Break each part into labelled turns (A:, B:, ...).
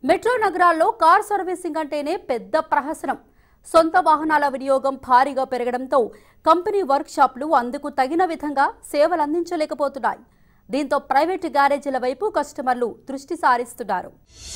A: metro నగరాల్లో car servicing అంటేనే పెద్ద ప్రహసనం సొంత వాహనాల వినియోగం భారీగా పెరగడంతో కంపెనీ వర్క్ షాప్లు అందుకు తగిన విధంగా సేవలు అందించలేకపోతున్నాయి దీంతో ప్రైవేటు గ్యారేజీల వైపు కస్టమర్లు దృష్టి సారిస్తున్నారు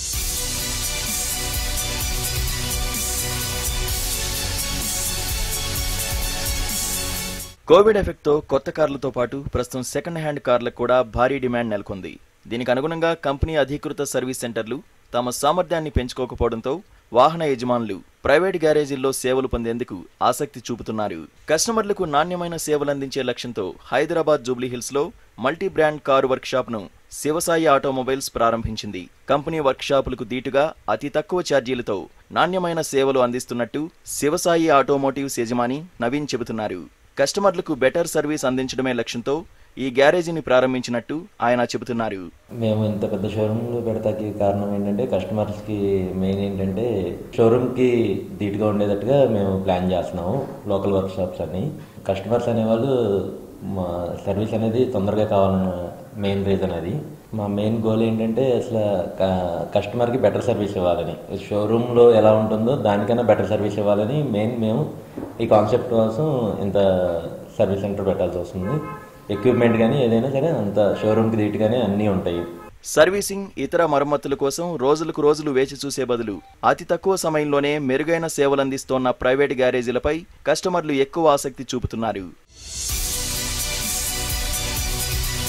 B: కోవిడ్ ఎఫెక్ట్తో కొత్త కార్లతో పాటు ప్రస్తుతం సెకండ్ హ్యాండ్ కార్లకు కూడా భారీ డిమాండ్ నెలకొంది దీనికి అనుగుణంగా కంపెనీ అధీకృత సర్వీస్ సెంటర్లు తమ సామర్థ్యాన్ని పెంచుకోకపోవడంతో వాహన యజమానులు ప్రైవేట్ గ్యారేజీల్లో సేవలు పొందేందుకు ఆసక్తి చూపుతున్నారు కస్టమర్లకు నాణ్యమైన సేవలు అందించే లక్ష్యంతో హైదరాబాద్ జూబ్లీ హిల్స్ లో multi brand car work shop ను శివసాయి ఆటోమొబైల్స్ ప్రారంభించింది కంపెనీ వర్క్ షాపులకు దీటుగా అతి తక్కువ ఛార్జీలతో నాణ్యమైన సేవలు అందిస్తున్నట్టు శివసాయి ఆటోమోటివ్స్ యజమాని నవీన్ చెబుతున్నారు కస్టమర్లకు బెటర్ సర్వీస్ అందించడమే లక్ష్యంతో ఈ గ్యారేజీని ప్రారంభించినట్టు ఆయన చెబుతున్నారు
C: మేము ఇంత పెద్ద షోరూమ్లో పెడతాకి కారణం ఏంటంటే కస్టమర్స్కి మెయిన్ ఏంటంటే షోరూమ్కి ధీటుగా ఉండేటట్టుగా మేము ప్లాన్ చేస్తున్నాము లోకల్ వర్క్ షాప్స్ అని కస్టమర్స్ అనేవాళ్ళు మా సర్వీస్ అనేది తొందరగా కావాలన్న మెయిన్ రీజన్ అది మా మెయిన్ గోల్ ఏంటంటే అసలు క- కస్టమర్కి బెటర్ సర్వీస్ ఇవ్వాలని షోరూంలో ఎలా ఉంటుందో దానికన్నా బెటర్ సర్వీస్ ఇవ్వాలని మెయిన్ మేము ఈ కాన్సెప్ట్ కోసం ఇంత సర్వీస్ సెంటర్ పెట్టాల్సి వస్తుంది ఎక్విప్మెంట్ కానీ ఏదైనా సరే అంత షోరూమ్కి ధీటుగానే అన్నీ ఉంటాయి
B: సర్వీసింగ్ ఇతర మరమ్మతుల కోసం రోజులకు రోజులు వేచి చూసే బదులు అతి తక్కువ సమయంలోనే మెరుగైన సేవలందిస్తోన్న ప్రైవేట్ గ్యారేజీలపై కస్టమర్లు ఎక్కువ ఆసక్తి చూపుతున్నారు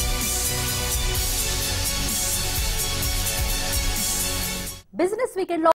A: బిజినెస్ వీకెండ్